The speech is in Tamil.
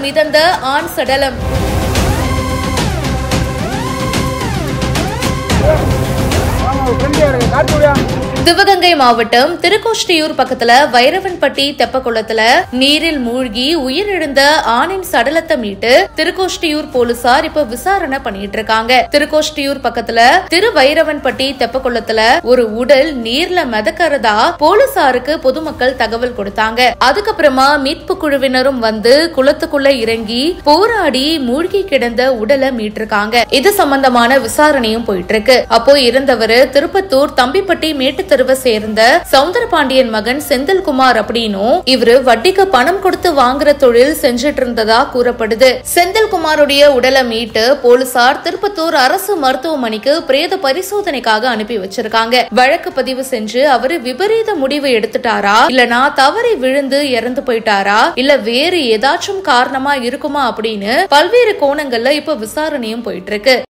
மிதந்த ஆண் சடலம் சிவகங்கை மாவட்டம் திருக்கோஷ்டியூர் பக்கத்துல வைரவன்பட்டி தெப்பக்குளத்துல நீரில் மூழ்கி உயிரிழந்த ஆணின் சடலத்தை மீட்டு திருக்கோஷ்டியூர் போலீசார் இப்ப விசாரணை பண்ணிட்டு இருக்காங்க திருக்கோஷ்டியூர் பக்கத்துல திருவைரவன்பட்டி தெப்பக்குளத்துல ஒரு உடல் நீர்ல மிதக்கறதா போலீசாருக்கு பொதுமக்கள் தகவல் கொடுத்தாங்க அதுக்கப்புறமா மீட்பு குழுவினரும் வந்து குளத்துக்குள்ள இறங்கி போராடி மூழ்கி கிடந்த உடலை மீட்டிருக்காங்க இது சம்பந்தமான விசாரணையும் போயிட்டு இருக்கு அப்போ இருந்தவர் திருப்பத்தூர் தம்பிப்பட்டி மேட்டுத்தெருவை சேர்ந்த சவுந்தரபாண்டியன் மகன் செந்தில்குமார் அப்படின்னும் இவரு வட்டிக்கு பணம் கொடுத்து வாங்குற தொழில் செஞ்சிட்டு இருந்ததா கூறப்படுது செந்தில்குமாருடைய உடலை மீட்டு போலீசார் திருப்பத்தூர் அரசு மருத்துவமனைக்கு பிரேத பரிசோதனைக்காக அனுப்பி வச்சிருக்காங்க வழக்கு பதிவு செஞ்சு அவரு விபரீத முடிவு எடுத்துட்டாரா இல்லனா தவறி விழுந்து இறந்து போயிட்டாரா இல்ல வேறு ஏதாச்சும் காரணமா இருக்குமா அப்படின்னு பல்வேறு கோணங்கள்ல இப்ப விசாரணையும் போயிட்டு இருக்கு